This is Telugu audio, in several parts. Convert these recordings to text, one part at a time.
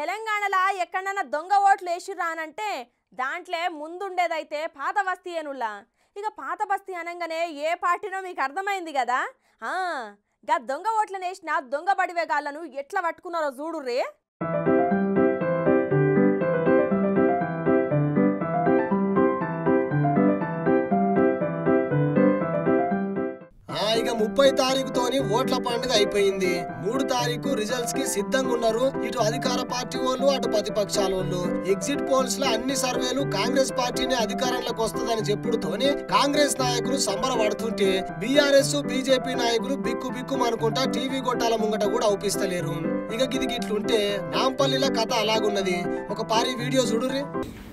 తెలంగాణలో ఎక్కడన్నా దొంగ ఓట్లు వేసిర్రా అనంటే దాంట్లో ముందుండేదైతే పాత బస్తీ అనుల్లా ఇక పాత బస్తీ అనగానే ఏ పార్టీనో మీకు అర్థమైంది కదా ఆ, గా దొంగ ఓట్లను వేసిన దొంగ బడివేగాళ్ళను ఎట్లా పట్టుకున్నారో చూడుర్రే ఆ ఇక ముప్పై తారీఖుతోని ఓట్ల పండుగ అయిపోయింది మూడు తారీఖు రిజల్ట్స్ కి సిద్ధంగా ఉన్నారు ఇటు అధికార పార్టీ వాళ్ళు అటు ప్రతిపక్షాల వాళ్ళు ఎగ్జిట్ పోల్స్ లో అన్ని సర్వేలు కాంగ్రెస్ పార్టీనే అధికారంలోకి వస్తుందని చెప్పుడుతోనే కాంగ్రెస్ నాయకులు సంబరపడుతుంటే బీఆర్ఎస్ బీజేపీ నాయకులు బిక్కు బిక్కు అనుకుంటా టీవీ గొట్టాల ముంగట కూడా అవుపిస్తలేరు ఇక గిది గిట్లుంటే నాంపల్లిల కథ అలాగున్నది ఒక పారి వీడియో చూడుర్రి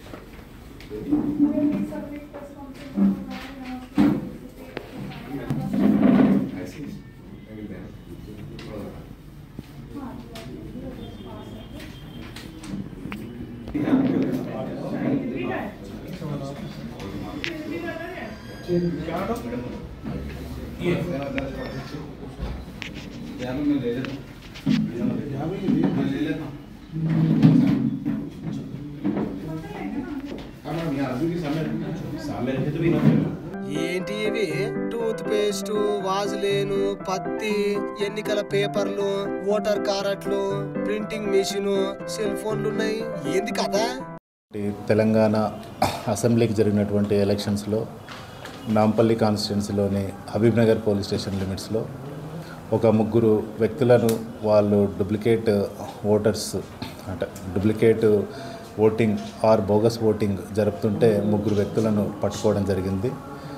ఏంటి ఇవి టూత్ పేస్ట్ వాజులేను పత్తి ఎన్నికల పేపర్లు ఓటర్ కారట్లు ప్రింటింగ్ మిషన్ సెల్ ఫోన్లు ఉన్నాయి ఏంది కదా ఈ తెలంగాణ అసెంబ్లీకి జరిగినటువంటి ఎలక్షన్స్లో నాంపల్లి కాన్స్టిట్యున్సీలోని హబీబ్నగర్ పోలీస్ స్టేషన్ లిమిట్స్లో ఒక ముగ్గురు వ్యక్తులను వాళ్ళు డూప్లికేట్ ఓటర్స్ అంటే duplicate voting or bogus voting జరుపుతుంటే ముగ్గురు వ్యక్తులను పట్టుకోవడం జరిగింది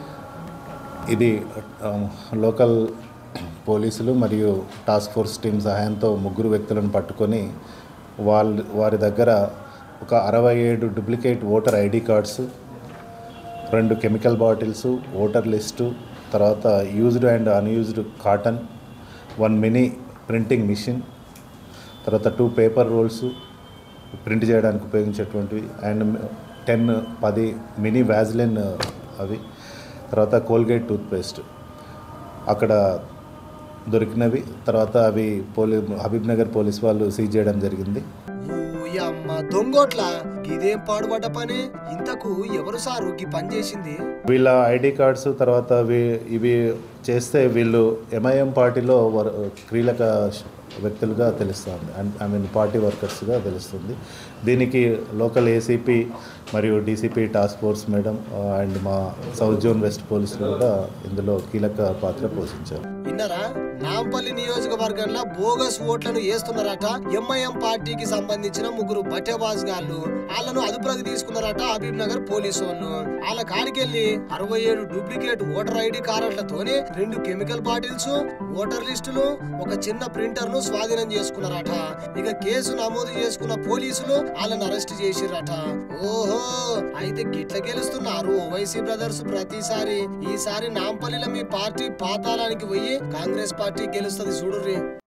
ఇది ఆ, లోకల్ పోలీసులు మరియు టాస్క్ ఫోర్స్ టీం సహాయంతో ముగ్గురు వ్యక్తులను పట్టుకొని వాళ్ళ వారి దగ్గర ఒక అరవై ఏడు డూప్లికేట్ ఓటర్ ఐడి కార్డ్స్ రెండు కెమికల్ బాటిల్స్ ఓటర్ లిస్టు తర్వాత used and unused cotton one mini printing machine తర్వాత టూ పేపర్ రోల్స్ ప్రింట్ చేయడానికి ఉపయోగించేటువంటివి అండ్ టెన్ పది మినీ వ్యాజ్లిన్ అవి తర్వాత కోల్గేట్ టూత్పేస్ట్ అక్కడ దొరికినవి తర్వాత అవి పోలీ హబీబ్ నగర్ పోలీస్ వాళ్ళు సీజ్ చేయడం జరిగింది అమ్మ దొంగోట్ల ఇదేం పాడుపడ్డ పని ఇంతకు ఎవరు సారు ఈ పని చేసింది వీళ్ళ ఐడి కార్డ్స్ తర్వాత వీ- ఇవి చేస్తే వీళ్ళు ఎంఐఎం పార్టీలో వర్- కీలక వ్యక్తులుగా తెలుస్తుంది అండ్ ఐ మీన్ పార్టీ వర్కర్స్గా తెలుస్తుంది దీనికి లోకల్ ఏసీపీ మరియు DCP task force madam and మా సౌత్ జోన్ వెస్ట్ పోలీసులు కూడా ఇందులో కీలక పాత్ర పోషించారు విన్నారా నాంపల్లి నియోజకవర్గంలో బోగస్ ఓట్లను వేస్తున్నారట ఎంఐఎం పార్టీకి సంబంధించిన ముగ్గురు బట్టెబాజ్ గాళ్ళు వాళ్ళను అదుపులోకి తీసుకున్నారట హబీబ్ నగర్ పోలీసు వాళ్ళు వాళ్ళ కాడికెళ్ళి అరవై ఏడు డూప్లికేట్ ఓటర్ ఐడి కార్డులతోనే రెండు కెమికల్ బాటిల్స్ ఓటర్ లిస్టులు ఒక చిన్న ప్రింటర్ ను స్వాధీనం చేసుకున్నారట ఇక కేసు నమోదు చేసుకున్న పోలీసులు వాళ్ళని అరెస్ట్ చేసిరట ఓహో అయితే గిట్ల గెలుస్తున్నారు ఓవైసీ బ్రదర్స్ ప్రతిసారి ఈసారి నాంపల్లిలో మీ పార్టీ పాతాళానికి పోయి కాంగ్రెస్ పార్టీ గెలుస్తుంది చూడుర్రి